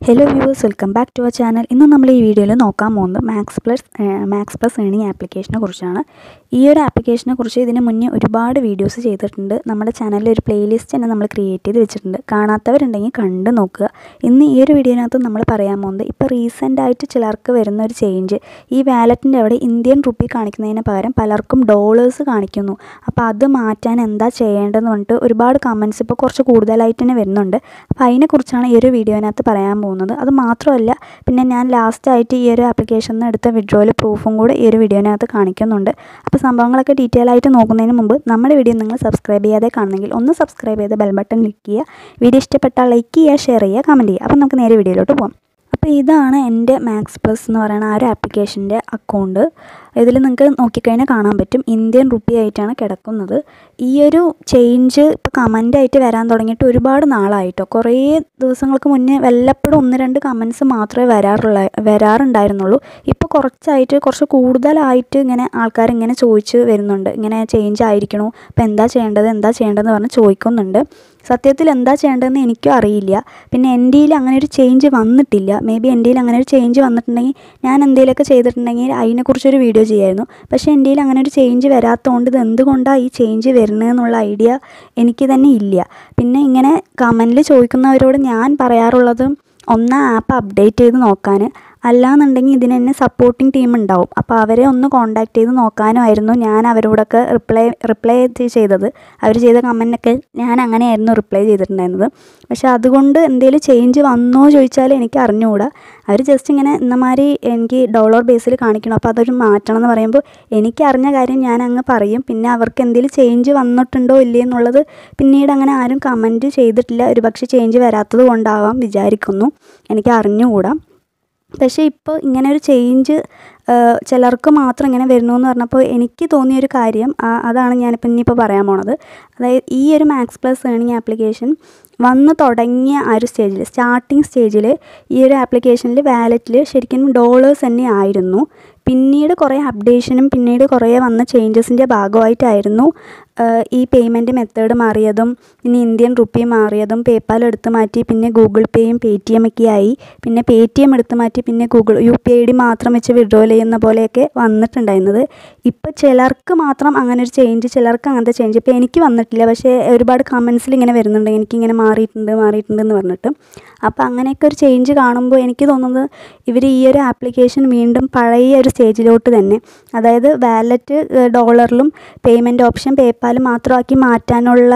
hello viewers welcome back to our channel ഇന്ന് നമ്മൾ ഈ വീഡിയോയിൽ നോക്കാൻ പോകുന്നത് max plus max plus earning ആപ്ലിക്കേഷനെ കുറിച്ചാണ് ഈ ഒരു ആപ്ലിക്കേഷനെ കുറിച്ച് ഇതിന് മുന്നേ ഒരുപാട് വീഡിയോസ് ചെയ്തിട്ടുണ്ട് നമ്മുടെ ചാനലിൽ ഒരു പ്ലേലിസ്റ്റ് തന്നെ നമ്മൾ ക്രിയേറ്റ് ചെയ്ത് വെച്ചിട്ടുണ്ട് കാണാത്തവരുണ്ടെങ്കിൽ കണ്ട് നോക്കുക ഇന്ന് ഈ ഒരു വീഡിയോനകത്ത് നമ്മൾ പറയാൻ പോകുന്നത് ഇപ്പോൾ റീസെൻ്റ് ആയിട്ട് ചിലർക്ക് വരുന്ന ഒരു ചേഞ്ച് ഈ വാലറ്റിൻ്റെ അവിടെ ഇന്ത്യൻ റുപ്പി കാണിക്കുന്നതിന് പകരം പലർക്കും ഡോളേഴ്സ് കാണിക്കുന്നു അപ്പോൾ അത് മാറ്റാൻ എന്താ ചെയ്യേണ്ടതെന്ന് പറഞ്ഞിട്ട് ഒരുപാട് കമൻറ്റ്സ് ഇപ്പോൾ കുറച്ച് കൂടുതലായിട്ട് തന്നെ വരുന്നുണ്ട് അപ്പോൾ അതിനെക്കുറിച്ചാണ് ഈ ഒരു വീഡിയോനകത്ത് പറയാൻ പോകുന്നത് അത് മാത്രമല്ല പിന്നെ ഞാൻ ലാസ്റ്റായിട്ട് ഈ ഒരു ആപ്ലിക്കേഷനിൽ നിന്ന് എടുത്ത വിഡ്രോയിൽ പ്രൂഫും കൂടെ ഈ ഒരു വീഡിയോനകത്ത് കാണിക്കുന്നുണ്ട് അപ്പോൾ സംഭവങ്ങളൊക്കെ ഡീറ്റെയിൽ ആയിട്ട് നോക്കുന്നതിന് മുമ്പ് നമ്മുടെ വീഡിയോ നിങ്ങൾ സബ്സ്ക്രൈബ് ചെയ്യാതെ കാണുന്നെങ്കിൽ ഒന്ന് സബ്സ്ക്രൈബ് ചെയ്ത് ബെൽ ബട്ടൺ ക്ലിക്ക് ചെയ്യുക വീഡിയോ ഇഷ്ടപ്പെട്ടാൽ ലൈക്ക് ചെയ്യുക ഷെയർ ചെയ്യുക കമൻറ്റ് ചെയ്യുക അപ്പോൾ നമുക്ക് നേരെ വീഡിയോയിലോട്ട് പോകാം അപ്പോൾ ഇതാണ് എൻ്റെ മാക്സ് പ്ലസ് എന്ന് പറയുന്ന ആ ഒരു ആപ്ലിക്കേഷൻ്റെ അക്കൗണ്ട് ഇതിൽ നിങ്ങൾക്ക് നോക്കിക്കഴിഞ്ഞാൽ കാണാൻ പറ്റും ഇന്ത്യൻ റുപ്പി ആയിട്ടാണ് കിടക്കുന്നത് ഈ ഒരു ചേഞ്ച് ഇപ്പോൾ കമൻ്റായിട്ട് വരാൻ തുടങ്ങിയിട്ട് ഒരുപാട് നാളായിട്ടോ കുറേ ദിവസങ്ങൾക്ക് മുന്നേ വല്ലപ്പോഴും ഒന്ന് രണ്ട് കമൻസ് മാത്രമേ വരാറുള്ള വരാറുണ്ടായിരുന്നുള്ളൂ ഇപ്പോൾ കുറച്ചായിട്ട് കുറച്ച് കൂടുതലായിട്ട് ഇങ്ങനെ ആൾക്കാർ ഇങ്ങനെ ചോദിച്ച് വരുന്നുണ്ട് ഇങ്ങനെ ചേഞ്ച് ആയിരിക്കണോ അപ്പോൾ എന്താ ചെയ്യേണ്ടത് എന്താ ചെയ്യേണ്ടതെന്ന് പറഞ്ഞ് ചോദിക്കുന്നുണ്ട് സത്യത്തിൽ എന്താ ചെയ്യേണ്ടതെന്ന് എനിക്കും അറിയില്ല പിന്നെ എൻ്റെ അങ്ങനെ ഒരു ചേഞ്ച് വന്നിട്ടില്ല മേ ബി എൻ്റെ അങ്ങനെ ഒരു ചേഞ്ച് വന്നിട്ടുണ്ടെങ്കിൽ ഞാൻ എന്തെങ്കിലുമൊക്കെ ചെയ്തിട്ടുണ്ടെങ്കിൽ അതിനെക്കുറിച്ചൊരു വീഡിയോ ചെയ്യായിരുന്നു പക്ഷേ എൻ്റെ അങ്ങനെ ഒരു ചേഞ്ച് വരാത്തതുകൊണ്ട് ഇത് എന്തുകൊണ്ടാണ് ഈ ചേഞ്ച് വരുന്നതെന്നുള്ള ഐഡിയ എനിക്ക് തന്നെ ഇല്ല പിന്നെ ഇങ്ങനെ കമൻറ്റിൽ ചോദിക്കുന്നവരോട് ഞാൻ പറയാറുള്ളത് ഒന്ന് ആപ്പ് അപ്ഡേറ്റ് ചെയ്ത് നോക്കാൻ അല്ലാന്നുണ്ടെങ്കിൽ ഇതിന് തന്നെ സപ്പോർട്ടിങ് ടീം ഉണ്ടാവും അപ്പോൾ അവരെ ഒന്ന് കോൺടാക്ട് ചെയ്ത് നോക്കാനുമായിരുന്നു ഞാൻ അവരോടൊക്കെ റിപ്ലൈ റിപ്ലൈ ചെയ്തത് അവർ ചെയ്ത കമൻറ്റൊക്കെ ഞാൻ അങ്ങനെയായിരുന്നു റിപ്ലൈ ചെയ്തിട്ടുണ്ടായിരുന്നത് പക്ഷേ അതുകൊണ്ട് എന്തെങ്കിലും ചേഞ്ച് വന്നോ ചോദിച്ചാൽ എനിക്ക് അറിഞ്ഞുകൂടാ അവർ ജസ്റ്റ് ഇങ്ങനെ ഇന്നമാതിരി എനിക്ക് ഡോളർ ബേസിൽ കാണിക്കണം അപ്പോൾ അതൊരു മാറ്റണം എന്ന് പറയുമ്പോൾ എനിക്ക് അറിഞ്ഞ കാര്യം ഞാൻ അങ്ങ് പറയും പിന്നെ അവർക്ക് എന്തെങ്കിലും ചേഞ്ച് വന്നിട്ടുണ്ടോ ഇല്ലേ എന്നുള്ളത് പിന്നീട് അങ്ങനെ ആരും കമൻറ്റ് ചെയ്തിട്ടില്ല ഒരു പക്ഷേ ചേഞ്ച് വരാത്തത് കൊണ്ടാവാം വിചാരിക്കുന്നു എനിക്ക് അറിഞ്ഞുകൂടാ പക്ഷേ ഇപ്പോൾ ഇങ്ങനെ ഒരു ചേഞ്ച് ചിലർക്ക് മാത്രം ഇങ്ങനെ വരുന്നു എന്ന് പറഞ്ഞപ്പോൾ എനിക്ക് തോന്നിയൊരു കാര്യം അതാണ് ഞാനിപ്പോൾ ഇനിയിപ്പോൾ പറയാൻ പോണത് അതായത് ഈ ഒരു മാക്സ് പ്ലസ് ഏണിംഗ് ആപ്ലിക്കേഷൻ വന്ന് തുടങ്ങിയ ആ ഒരു സ്റ്റേജിൽ സ്റ്റാർട്ടിങ് സ്റ്റേജിൽ ഈ ഒരു ആപ്ലിക്കേഷനിൽ വാലറ്റിൽ ശരിക്കും ഡോളേഴ്സ് തന്നെ ആയിരുന്നു പിന്നീട് കുറേ അപ്ഡേഷനും പിന്നീട് കുറേ വന്ന ചേഞ്ചസിൻ്റെ ഭാഗമായിട്ടായിരുന്നു ഈ പേയ്മെൻറ്റ് മെത്തേഡ് മാറിയതും പിന്നെ ഇന്ത്യൻ റുപ്പി മാറിയതും പേപ്പാൽ എടുത്ത് മാറ്റി പിന്നെ ഗൂഗിൾ പേയും പേ ടി എം ഒക്കെ ആയി പിന്നെ പേ ടി എം എടുത്ത് മാറ്റി പിന്നെ Google U P I D മാത്രം വെച്ച് വിഡ്രോൽ ചെയ്യുന്ന പോലെയൊക്കെ വന്നിട്ടുണ്ടായിരുന്നത് ഇപ്പോൾ ചിലർക്ക് മാത്രം അങ്ങനെ ഒരു ചേഞ്ച് ചിലർക്ക് അങ്ങനത്തെ ചേഞ്ച് ഇപ്പോൾ എനിക്ക് വന്നിട്ടില്ല പക്ഷേ ഒരുപാട് കമൻസിൽ ഇങ്ങനെ വരുന്നുണ്ട് എനിക്കിങ്ങനെ മാറിയിട്ടുണ്ട് മാറിയിട്ടുണ്ട് എന്ന് പറഞ്ഞിട്ട് അപ്പോൾ അങ്ങനെയൊക്കെ ഒരു ചേഞ്ച് കാണുമ്പോൾ എനിക്ക് തോന്നുന്നത് ഇവർ ഈ ഒരു ആപ്ലിക്കേഷൻ വീണ്ടും പഴയ ഒരു സ്റ്റേജിലോട്ട് തന്നെ അതായത് വാലറ്റ് ഡോളറിലും പേയ്മെൻറ്റ് ഓപ്ഷൻ പേപ്പാൽ മാത്രമാക്കി മാറ്റാനുള്ള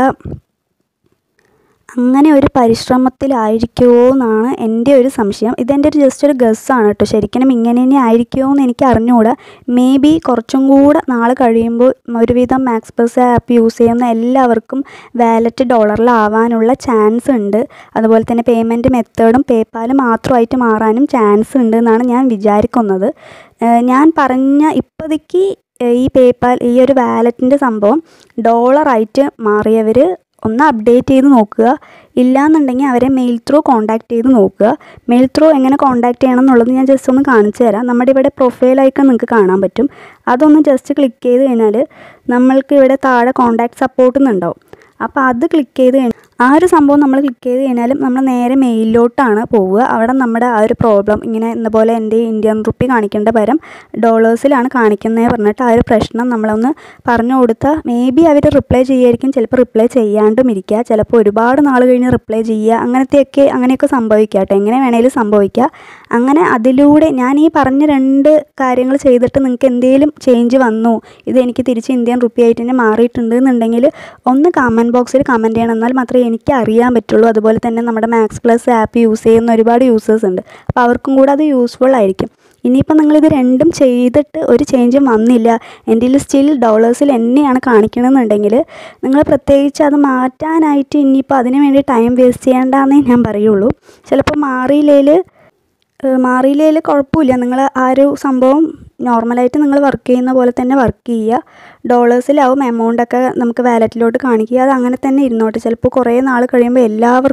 അങ്ങനെ ഒരു പരിശ്രമത്തിലായിരിക്കുമോ എന്നാണ് എൻ്റെ ഒരു സംശയം ഇതെൻ്റെ ഒരു ജസ്റ്റ് ഒരു ഗസ്സാണ് കേട്ടോ ശരിക്കും ഇങ്ങനെ തന്നെ ആയിരിക്കുമോ എന്ന് എനിക്ക് അറിഞ്ഞുകൂടാ മേ ബി കുറച്ചും കൂടെ നാൾ കഴിയുമ്പോൾ ഒരുവിധം മാക്സ് പ്ലസ് ആപ്പ് യൂസ് ചെയ്യുന്ന എല്ലാവർക്കും വാലറ്റ് ഡോളറിലാവാനുള്ള ചാൻസ് ഉണ്ട് അതുപോലെ തന്നെ പേയ്മെൻറ്റ് മെത്തേഡും പേപ്പാൽ മാത്രമായിട്ട് മാറാനും ചാൻസ് ഉണ്ട് എന്നാണ് ഞാൻ വിചാരിക്കുന്നത് ഞാൻ പറഞ്ഞ ഇപ്പോഴത്തേക്ക് ഈ പേപ്പാൽ ഈ ഒരു വാലറ്റിൻ്റെ സംഭവം ഡോളറായിട്ട് മാറിയവർ ഒന്ന് അപ്ഡേറ്റ് ചെയ്ത് നോക്കുക ഇല്ലാന്നുണ്ടെങ്കിൽ അവരെ മെയിൽ ത്രൂ കോൺടാക്ട് ചെയ്ത് നോക്കുക മെയിൽ ത്രൂ എങ്ങനെ കോൺടാക്ട് ചെയ്യണം എന്നുള്ളത് ഞാൻ ജസ്റ്റ് ഒന്ന് കാണിച്ചു തരാം നമ്മുടെ ഇവിടെ പ്രൊഫൈൽ ഐക്കൺ നിങ്ങൾക്ക് കാണാൻ പറ്റും അതൊന്ന് ജസ്റ്റ് ക്ലിക്ക് ചെയ്ത് കഴിഞ്ഞാൽ നമ്മൾക്ക് ഇവിടെ താഴെ കോൺടാക്ട് സപ്പോർട്ട് എന്നുണ്ടാവും അപ്പോൾ അത് ക്ലിക്ക് ചെയ്ത് കഴിഞ്ഞാൽ ആ ഒരു സംഭവം നമ്മൾ ക്ലിക്ക് ചെയ്ത് കഴിഞ്ഞാലും നമ്മൾ നേരെ മെയിലിലോട്ടാണ് പോവുക അവിടെ നമ്മുടെ ആ ഒരു പ്രോബ്ലം ഇങ്ങനെ എന്ന പോലെ എൻ്റെ ഇന്ത്യൻ റുപ്പി കാണിക്കേണ്ട പകരം ഡോളേഴ്സിലാണ് കാണിക്കുന്നത് പറഞ്ഞിട്ട് ആ ഒരു പ്രശ്നം നമ്മളൊന്ന് പറഞ്ഞു കൊടുത്താൽ മേ ബി അവർ റിപ്ലൈ ചെയ്യുമായിരിക്കും ചിലപ്പോൾ റിപ്ലൈ ചെയ്യാണ്ടും ഇരിക്കുക ചിലപ്പോൾ ഒരുപാട് നാൾ കഴിഞ്ഞ് റിപ്ലൈ ചെയ്യുക അങ്ങനത്തെയൊക്കെ അങ്ങനെയൊക്കെ സംഭവിക്കുക കേട്ടോ എങ്ങനെ വേണേലും സംഭവിക്കുക അങ്ങനെ അതിലൂടെ ഞാൻ ഈ പറഞ്ഞ രണ്ട് കാര്യങ്ങൾ ചെയ്തിട്ട് നിങ്ങൾക്ക് എന്തെങ്കിലും ചേഞ്ച് വന്നു ഇത് എനിക്ക് തിരിച്ച് ഇന്ത്യൻ റുപ്പി ആയിട്ട് തന്നെ മാറിയിട്ടുണ്ട് എന്നുണ്ടെങ്കിൽ ഒന്ന് കമൻറ്റ് ബോക്സിൽ കമൻറ്റ് ചെയ്യണം എന്നാൽ മാത്രമേ എനിക്ക് അറിയാൻ പറ്റുള്ളൂ അതുപോലെ തന്നെ നമ്മുടെ മാക്സ് പ്ലസ് ആപ്പ് യൂസ് ചെയ്യുന്ന ഒരുപാട് യൂസേഴ്സ് ഉണ്ട് അപ്പോൾ അവർക്കും കൂടെ അത് യൂസ്ഫുൾ ആയിരിക്കും ഇനിയിപ്പോൾ നിങ്ങളിത് രണ്ടും ചെയ്തിട്ട് ഒരു ചേഞ്ചും വന്നില്ല എൻ്റെ സ്റ്റിൽ ഡോളേഴ്സിൽ എന്നെയാണ് കാണിക്കണമെന്നുണ്ടെങ്കിൽ നിങ്ങൾ പ്രത്യേകിച്ച് അത് മാറ്റാനായിട്ട് ഇനിയിപ്പോൾ അതിന് വേണ്ടി ടൈം വേസ്റ്റ് ചെയ്യേണ്ടെന്നേ ഞാൻ പറയുള്ളൂ ചിലപ്പോൾ മാറിയില്ലേൽ മാറിയില്ലേൽ കുഴപ്പമില്ല നിങ്ങൾ ആ ഒരു സംഭവം നോർമലായിട്ട് നിങ്ങൾ വർക്ക് ചെയ്യുന്ന പോലെ തന്നെ വർക്ക് ചെയ്യുക ഡോളേഴ്സിലാവും എമൗണ്ടൊക്കെ നമുക്ക് വാലറ്റിലോട്ട് കാണിക്കുക അത് അങ്ങനെ തന്നെ ഇരുന്നോട്ടെ ചിലപ്പോൾ കുറേ നാൾ കഴിയുമ്പോൾ എല്ലാവർക്കും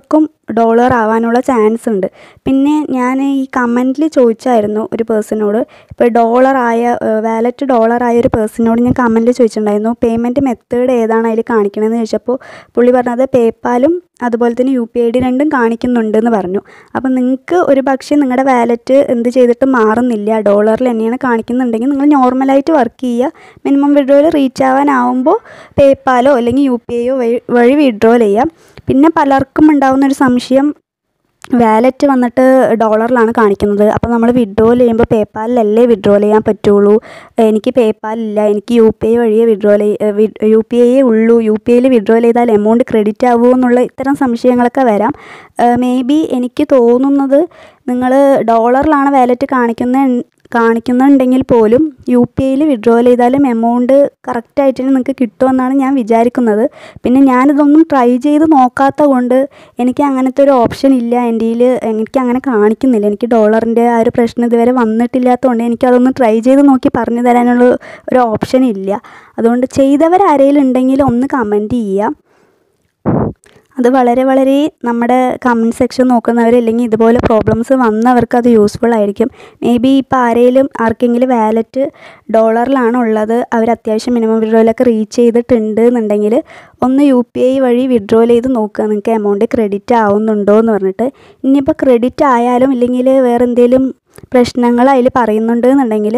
ഡോളർ ആവാനുള്ള ചാൻസ് ഉണ്ട് പിന്നെ ഞാൻ ഈ കമൻറ്റിൽ ചോദിച്ചായിരുന്നു ഒരു പേഴ്സണോട് ഇപ്പോൾ ഡോളർ ആയ വാലറ്റ് ഡോളർ ആയ ഒരു പേഴ്സണോട് ഞാൻ കമൻറ്റിൽ ചോദിച്ചിട്ടുണ്ടായിരുന്നു പേയ്മെൻറ്റ് മെത്തേഡ് ഏതാണ് അതിൽ കാണിക്കണമെന്ന് ചോദിച്ചപ്പോൾ പുള്ളി പറഞ്ഞത് പേപ്പാലും അതുപോലെ തന്നെ യു പി ഐ ഡി രണ്ടും കാണിക്കുന്നുണ്ടെന്ന് പറഞ്ഞു അപ്പം നിങ്ങൾക്ക് ഒരു പക്ഷേ നിങ്ങളുടെ വാലറ്റ് എന്ത് ചെയ്തിട്ട് മാറുന്നില്ല ഡോളറിൽ തന്നെയാണ് കാണിക്കുന്നുണ്ടെങ്കിൽ നിങ്ങൾ നോർമലായിട്ട് വർക്ക് ചെയ്യുക മിനിമം വിഡ്രോയിൽ റീച്ച് ആവാനാവുമ്പോൾ പേപ്പാലോ അല്ലെങ്കിൽ യു പി ഐയോ വഴി വഴി വിഡ്രോൽ ചെയ്യാം പിന്നെ പലർക്കും ഉണ്ടാകുന്ന ഒരു സംശയം വാലറ്റ് വന്നിട്ട് ഡോളറിലാണ് കാണിക്കുന്നത് അപ്പോൾ നമ്മൾ വിഡ്രോൽ ചെയ്യുമ്പോൾ പേപ്പാലിലല്ലേ വിഡ്രോൽ ചെയ്യാൻ പറ്റുള്ളൂ എനിക്ക് പേപ്പാലില്ല എനിക്ക് യു പി ഐ വഴിയേ വിഡ്രോൽ യു പി ഐയേ ഉള്ളൂ യു പി ഐയിൽ വിഡ്രോൽ ചെയ്താൽ എമൗണ്ട് ക്രെഡിറ്റ് ആവുമോ എന്നുള്ള ഇത്തരം സംശയങ്ങളൊക്കെ വരാം മേ ബി എനിക്ക് തോന്നുന്നത് നിങ്ങൾ ഡോളറിലാണ് വാലറ്റ് കാണിക്കുന്ന കാണിക്കുന്നുണ്ടെങ്കിൽ പോലും യു പി ഐയിൽ വിഡ്രോൽ ചെയ്താലും എമൗണ്ട് കറക്റ്റായിട്ട് നിങ്ങൾക്ക് കിട്ടുമെന്നാണ് ഞാൻ വിചാരിക്കുന്നത് പിന്നെ ഞാനിതൊന്നും ട്രൈ ചെയ്ത് നോക്കാത്ത കൊണ്ട് എനിക്ക് അങ്ങനത്തെ ഒരു ഓപ്ഷൻ ഇല്ല എൻ്റെ കയ്യിൽ എനിക്ക് അങ്ങനെ കാണിക്കുന്നില്ല എനിക്ക് ഡോളറിൻ്റെ ആ ഒരു പ്രശ്നം ഇതുവരെ വന്നിട്ടില്ലാത്തതുകൊണ്ട് എനിക്കതൊന്ന് ട്രൈ ചെയ്ത് നോക്കി പറഞ്ഞു തരാനുള്ള ഒരു ഓപ്ഷൻ ഇല്ല അതുകൊണ്ട് ചെയ്തവരാരെങ്കിലും ഉണ്ടെങ്കിൽ ഒന്ന് കമൻറ്റ് ചെയ്യുക അത് വളരെ വളരെ നമ്മുടെ കമൻറ്റ് സെക്ഷൻ നോക്കുന്നവർ അല്ലെങ്കിൽ ഇതുപോലെ പ്രോബ്ലംസ് വന്നവർക്ക് അത് യൂസ്ഫുൾ ആയിരിക്കും മേ ബി ഇപ്പോൾ ആരെങ്കിലും ആർക്കെങ്കിലും വാലറ്റ് ഡോളറിലാണ് ഉള്ളത് അവർ അത്യാവശ്യം മിനിമം വിഡ്രോയിലൊക്കെ റീച്ച് ചെയ്തിട്ടുണ്ട് എന്നുണ്ടെങ്കിൽ ഒന്ന് യു പി ഐ വഴി വിഡ്രോൽ ചെയ്ത് നോക്കുക നിങ്ങൾക്ക് എമൗണ്ട് ക്രെഡിറ്റ് ആവുന്നുണ്ടോ എന്ന് പറഞ്ഞിട്ട് ഇനിയിപ്പോൾ ക്രെഡിറ്റ് ആയാലും ഇല്ലെങ്കിൽ വേറെ എന്തെങ്കിലും പ്രശ്നങ്ങൾ അതിൽ പറയുന്നുണ്ട് എന്നുണ്ടെങ്കിൽ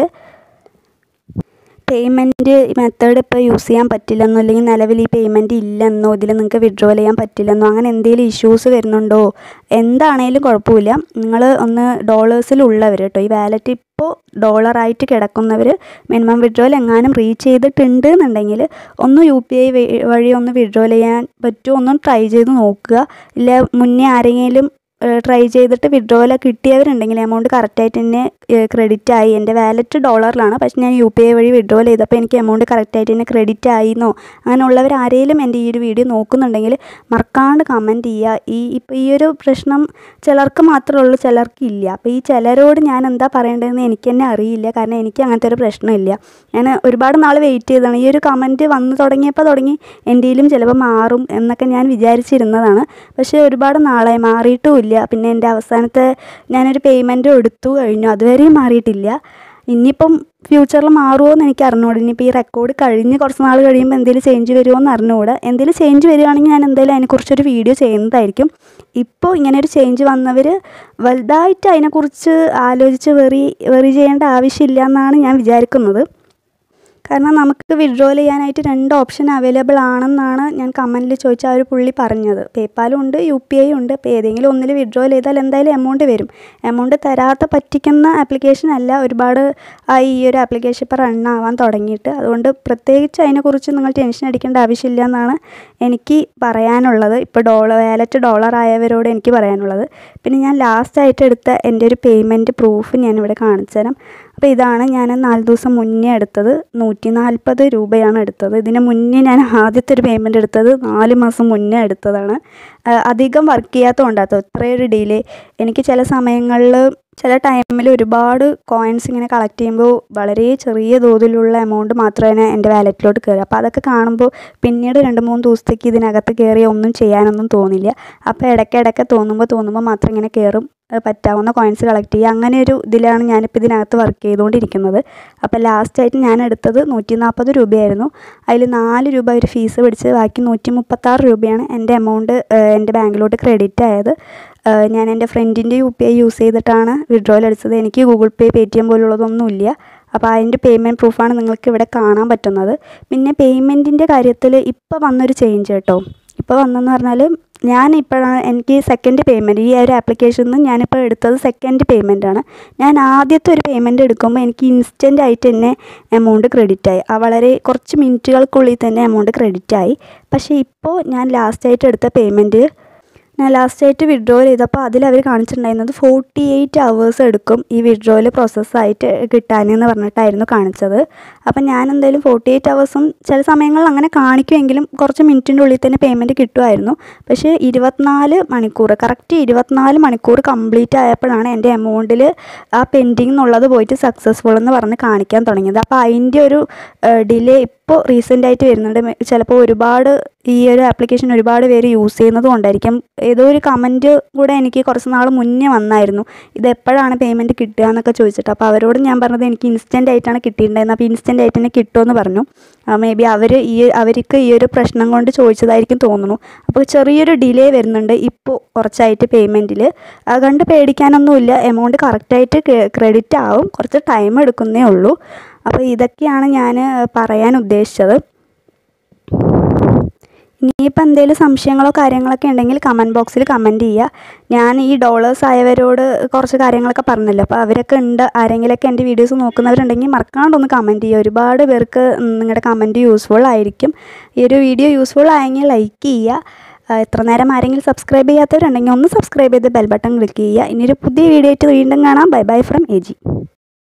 പേയ്മെൻറ്റ് മെത്തേഡ് ഇപ്പോൾ യൂസ് ചെയ്യാൻ പറ്റില്ലെന്നോ അല്ലെങ്കിൽ നിലവിൽ ഈ പേയ്മെൻറ്റ് ഇല്ലെന്നോ ഇതിൽ നിങ്ങൾക്ക് വിഡ്രോൽ ചെയ്യാൻ പറ്റില്ലെന്നോ അങ്ങനെ എന്തെങ്കിലും ഇഷ്യൂസ് വരുന്നുണ്ടോ എന്താണേലും കുഴപ്പമില്ല നിങ്ങൾ ഒന്ന് ഡോളേഴ്സിലുള്ളവർ കേട്ടോ ഈ വാലറ്റ് ഇപ്പോൾ ഡോളറായിട്ട് കിടക്കുന്നവർ മിനിമം വിഡ്രോൽ എങ്ങാനും റീച്ച് ചെയ്തിട്ടുണ്ട് എന്നുണ്ടെങ്കിൽ ഒന്ന് യു പി ഐ വഴി ഒന്ന് വിഡ്രോൽ ചെയ്യാൻ പറ്റുമോ ഒന്നും ട്രൈ ചെയ്ത് നോക്കുക ഇല്ല മുന്നേ ആരെങ്കിലും ട്രൈ ചെയ്തിട്ട് വിഡ്രോവൽ കിട്ടിയവരുണ്ടെങ്കിൽ എമൗണ്ട് കറക്റ്റായിട്ട് തന്നെ ക്രെഡിറ്റ് ആയി എൻ്റെ വാലറ്റ് ഡോളറിലാണ് പക്ഷേ ഞാൻ യു പി ഐ വഴി വിഡ്രോവൽ ചെയ്തപ്പോൾ എനിക്ക് എമൗണ്ട് കറക്റ്റായിട്ട് തന്നെ ക്രെഡിറ്റ് ആയിന്നോ അങ്ങനെയുള്ളവർ ആരെങ്കിലും എൻ്റെ ഈ ഒരു വീഡിയോ നോക്കുന്നുണ്ടെങ്കിൽ മറക്കാണ്ട് കമൻറ്റ് ചെയ്യുക ഈ ഇപ്പോൾ ഈ ഒരു പ്രശ്നം ചിലർക്ക് മാത്രമേ ഉള്ളൂ ചിലർക്ക് ഇല്ല അപ്പോൾ ഈ ചിലരോട് ഞാൻ എന്താ പറയേണ്ടതെന്ന് എനിക്ക് തന്നെ അറിയില്ല കാരണം എനിക്ക് അങ്ങനത്തെ ഒരു പ്രശ്നമില്ല ഞാൻ ഒരുപാട് നാൾ വെയിറ്റ് ചെയ്തതാണ് ഈ ഒരു കമൻറ്റ് വന്ന് തുടങ്ങിയപ്പോൾ തുടങ്ങി എൻ്റെയിലും ചിലപ്പോൾ മാറും എന്നൊക്കെ ഞാൻ വിചാരിച്ചിരുന്നതാണ് പക്ഷേ ഒരുപാട് നാളായി മാറിയിട്ടും ഇല്ല പിന്നെ എൻ്റെ അവസാനത്തെ ഞാനൊരു പേയ്മെൻറ്റ് എടുത്തു കഴിഞ്ഞു അതുവരെയും മാറിയിട്ടില്ല ഇനിയിപ്പം ഫ്യൂച്ചറിൽ മാറുമോ എന്ന് എനിക്ക് അറിഞ്ഞുകൂടാ ഇനിയിപ്പോൾ ഈ റെക്കോർഡ് കഴിഞ്ഞ് കുറച്ച് നാൾ കഴിയുമ്പോൾ എന്തെങ്കിലും ചേഞ്ച് വരുമോ എന്ന് അറിഞ്ഞുകൂടാ എന്തെങ്കിലും ചേഞ്ച് വരികയാണെങ്കിൽ ഞാൻ എന്തായാലും അതിനെക്കുറിച്ചൊരു വീഡിയോ ചെയ്യുന്നതായിരിക്കും ഇപ്പോൾ ഇങ്ങനെ ഒരു ചേഞ്ച് വന്നവർ വലുതായിട്ട് അതിനെക്കുറിച്ച് ആലോചിച്ച് വെറി വെറി ചെയ്യേണ്ട ആവശ്യമില്ല എന്നാണ് ഞാൻ വിചാരിക്കുന്നത് കാരണം നമുക്ക് വിഡ്രോൽ ചെയ്യാനായിട്ട് രണ്ട് ഓപ്ഷൻ അവൈലബിൾ ആണെന്നാണ് ഞാൻ കമൻറ്റിൽ ചോദിച്ച ആ ഒരു പുള്ളി പറഞ്ഞത് പേപ്പാലും ഉണ്ട് യു പി ഐ ഉണ്ട് അപ്പോൾ ഏതെങ്കിലും ഒന്നിൽ വിഡ്രോൽ ചെയ്താൽ എന്തായാലും എമൗണ്ട് വരും എമൗണ്ട് തരാത്ത പറ്റിക്കുന്ന ആപ്ലിക്കേഷൻ അല്ല ഒരുപാട് ആയി ഈ ഒരു ആപ്ലിക്കേഷൻ ഇപ്പോൾ റൺ ആവാൻ തുടങ്ങിയിട്ട് അതുകൊണ്ട് പ്രത്യേകിച്ച് അതിനെക്കുറിച്ച് നിങ്ങൾ ടെൻഷൻ അടിക്കേണ്ട ആവശ്യമില്ല എന്നാണ് എനിക്ക് പറയാനുള്ളത് ഇപ്പോൾ ഡോളർ വാലറ്റ് ഡോളർ ആയവരോട് എനിക്ക് പറയാനുള്ളത് പിന്നെ ഞാൻ ലാസ്റ്റായിട്ട് എടുത്ത എൻ്റെ ഒരു പേയ്മെൻറ്റ് പ്രൂഫ് ഞാനിവിടെ കാണിച്ചു തരാം അപ്പോൾ ഇതാണ് ഞാൻ നാല് ദിവസം മുന്നേ എടുത്തത് നൂറ്റി നാൽപ്പത് രൂപയാണ് എടുത്തത് ഇതിന് മുന്നേ ഞാൻ ആദ്യത്തെ ഒരു പേയ്മെൻറ്റ് എടുത്തത് നാല് മാസം മുന്നേ എടുത്തതാണ് അധികം വർക്ക് ചെയ്യാത്തതുകൊണ്ടാട്ടോ ഇത്രയൊരു ഡിലേ എനിക്ക് ചില സമയങ്ങളിൽ ചില ടൈമിൽ ഒരുപാട് കോയിൻസ് ഇങ്ങനെ കളക്ട് ചെയ്യുമ്പോൾ വളരെ ചെറിയ തോതിലുള്ള എമൗണ്ട് മാത്രമേ എൻ്റെ വാലറ്റിലോട്ട് കയറി അപ്പോൾ അതൊക്കെ കാണുമ്പോൾ പിന്നീട് രണ്ട് മൂന്ന് ദിവസത്തേക്ക് ഇതിനകത്ത് കയറി ഒന്നും ചെയ്യാനൊന്നും തോന്നില്ല അപ്പോൾ ഇടയ്ക്കിടയ്ക്ക് തോന്നുമ്പോൾ തോന്നുമ്പോൾ മാത്രം ഇങ്ങനെ കയറും പറ്റാവുന്ന കോയിൻസ് കളക്ട് ചെയ്യുക അങ്ങനെ ഒരു ഇതിലാണ് ഞാനിപ്പോൾ ഇതിനകത്ത് വർക്ക് ചെയ്തുകൊണ്ടിരിക്കുന്നത് അപ്പോൾ ലാസ്റ്റായിട്ട് ഞാൻ എടുത്തത് നൂറ്റി നാൽപ്പത് രൂപയായിരുന്നു അതിൽ നാല് രൂപ ഒരു ഫീസ് പിടിച്ച് ബാക്കി നൂറ്റി മുപ്പത്താറ് രൂപയാണ് എൻ്റെ എമൗണ്ട് എൻ്റെ ബാങ്കിലോട്ട് ക്രെഡിറ്റ് ആയത് ഞാൻ എൻ്റെ ഫ്രണ്ടിൻ്റെ യു പി ഐ യൂസ് ചെയ്തിട്ടാണ് വിഡ്രോയിൽ അടിച്ചത് എനിക്ക് Google Pay Paytm പോലുള്ളതൊന്നുമില്ല അപ്പോൾ അതിൻ്റെ പേയ്മെൻറ്റ് പ്രൂഫാണ് നിങ്ങൾക്ക് ഇവിടെ കാണാൻ പറ്റുന്നത് പിന്നെ പേയ്മെൻറ്റിൻ്റെ കാര്യത്തിൽ ഇപ്പോൾ വന്നൊരു ചേഞ്ച് കേട്ടോ ഇപ്പോൾ വന്നെന്ന് പറഞ്ഞാൽ ഞാൻ ഇപ്പോഴാണ് എനിക്ക് സെക്കൻഡ് പേയ്മെൻറ്റ് ഈ ഒരു ആപ്ലിക്കേഷനിൽ നിന്ന് ഞാനിപ്പോൾ എടുത്തത് സെക്കൻഡ് പേയ്മെൻറ്റാണ് ഞാൻ ആദ്യത്തെ ഒരു പേയ്മെൻറ്റ് എടുക്കുമ്പോൾ എനിക്ക് ഇൻസ്റ്റൻ്റ് ആയിട്ട് തന്നെ എമൗണ്ട് ക്രെഡിറ്റ് ആയി ആ വളരെ കുറച്ച് മിനിറ്റുകൾക്കുള്ളിൽ തന്നെ എമൗണ്ട് ക്രെഡിറ്റ് ആയി പക്ഷേ ഇപ്പോൾ ഞാൻ ലാസ്റ്റായിട്ട് എടുത്ത പേയ്മെൻറ്റ് ഞാൻ ലാസ്റ്റായിട്ട് വിഡ്രോൽ ചെയ്തപ്പോൾ അതിൽ അവർ കാണിച്ചിട്ടുണ്ടായിരുന്നത് ഫോർട്ടി എയ്റ്റ് അവേഴ്സ് എടുക്കും ഈ വിഡ്രോയിൽ പ്രോസസ്സായിട്ട് കിട്ടാനെന്ന് പറഞ്ഞിട്ടായിരുന്നു കാണിച്ചത് അപ്പം ഞാൻ എന്തായാലും ഫോർട്ടി എയ്റ്റ് അവേഴ്സും ചില സമയങ്ങളിൽ അങ്ങനെ കാണിക്കുമെങ്കിലും കുറച്ച് മിനിറ്റിൻ്റെ ഉള്ളിൽ തന്നെ പേയ്മെൻറ്റ് കിട്ടുമായിരുന്നു പക്ഷേ ഇരുപത്തിനാല് മണിക്കൂർ കറക്റ്റ് ഇരുപത്തിനാല് മണിക്കൂർ കംപ്ലീറ്റ് ആയപ്പോഴാണ് എൻ്റെ എമൗണ്ടിൽ ആ പെൻഡിങ് എന്നുള്ളത് പോയിട്ട് സക്സസ്ഫുൾ എന്ന് പറഞ്ഞ് കാണിക്കാൻ തുടങ്ങിയത് അപ്പോൾ അതിൻ്റെ ഒരു ഡിലേ ഇപ്പോൾ റീസെൻ്റ് ആയിട്ട് വരുന്നുണ്ട് മെ- ചിലപ്പോൾ ഒരുപാട് ഈ ഒരു ആപ്ലിക്കേഷൻ ഒരുപാട് പേര് യൂസ് ചെയ്യുന്നത് കൊണ്ടായിരിക്കും ഏതോ ഒരു കമൻറ്റ് കൂടെ എനിക്ക് കുറച്ച് നാൾ മുന്നേ വന്നായിരുന്നു ഇത് എപ്പോഴാണ് പേയ്മെൻറ്റ് കിട്ടുക എന്നൊക്കെ ചോദിച്ചിട്ട് അപ്പോൾ അവരോട് ഞാൻ പറഞ്ഞത് എനിക്ക് ഇൻസ്റ്റൻ്റ് ആയിട്ടാണ് കിട്ടിയിട്ടുണ്ടായിരുന്നത് അപ്പോൾ ഇൻസ്റ്റൻ്റ് ആയിട്ട് തന്നെ കിട്ടുമെന്ന് പറഞ്ഞു മേ ബി അവർ ഈ അവർക്ക് ഈ ഒരു പ്രശ്നം കൊണ്ട് ചോദിച്ചതായിരിക്കും തോന്നുന്നു അപ്പോൾ ചെറിയൊരു ഡിലേ വരുന്നുണ്ട് ഇപ്പോൾ കുറച്ചായിട്ട് പേയ്മെൻറ്റിൽ കണ്ട് പേടിക്കാനൊന്നുമില്ല എമൗണ്ട് കറക്റ്റായിട്ട് ക്രെഡിറ്റ് ആവും കുറച്ച് ടൈം എടുക്കുന്നേ ഉള്ളൂ അപ്പോൾ ഇതൊക്കെയാണ് ഞാൻ പറയാൻ ഉദ്ദേശിച്ചത് ഇനിയിപ്പോൾ എന്തെങ്കിലും സംശയങ്ങളോ കാര്യങ്ങളൊക്കെ ഉണ്ടെങ്കിൽ കമൻറ്റ് ബോക്സിൽ കമൻറ്റ് ചെയ്യുക ഞാൻ ഈ ഡോളേഴ്സ് ആയവരോട് കുറച്ച് കാര്യങ്ങളൊക്കെ പറഞ്ഞല്ലോ അപ്പോൾ അവരൊക്കെ ഉണ്ട് ആരെങ്കിലുമൊക്കെ എൻ്റെ വീഡിയോസ് നോക്കുന്നവരുണ്ടെങ്കിൽ മറക്കാണ്ടൊന്ന് കമൻറ്റ് ചെയ്യുക ഒരുപാട് പേർക്ക് നിങ്ങളുടെ കമൻറ്റ് യൂസ്ഫുൾ ആയിരിക്കും ഈ ഒരു വീഡിയോ യൂസ്ഫുൾ ആയെങ്കിൽ ലൈക്ക് ചെയ്യുക ആ, ഇത്ര നേരം ആരെങ്കിലും സബ്സ്ക്രൈബ് ചെയ്യാത്തവരുണ്ടെങ്കിൽ ഒന്ന് സബ്സ്ക്രൈബ് ചെയ്ത് ബെൽ ബട്ടൺ ക്ലിക്ക് ചെയ്യുക ഇനിയൊരു പുതിയ വീഡിയോ ആയിട്ട് വീണ്ടും കാണാം bye bye from A G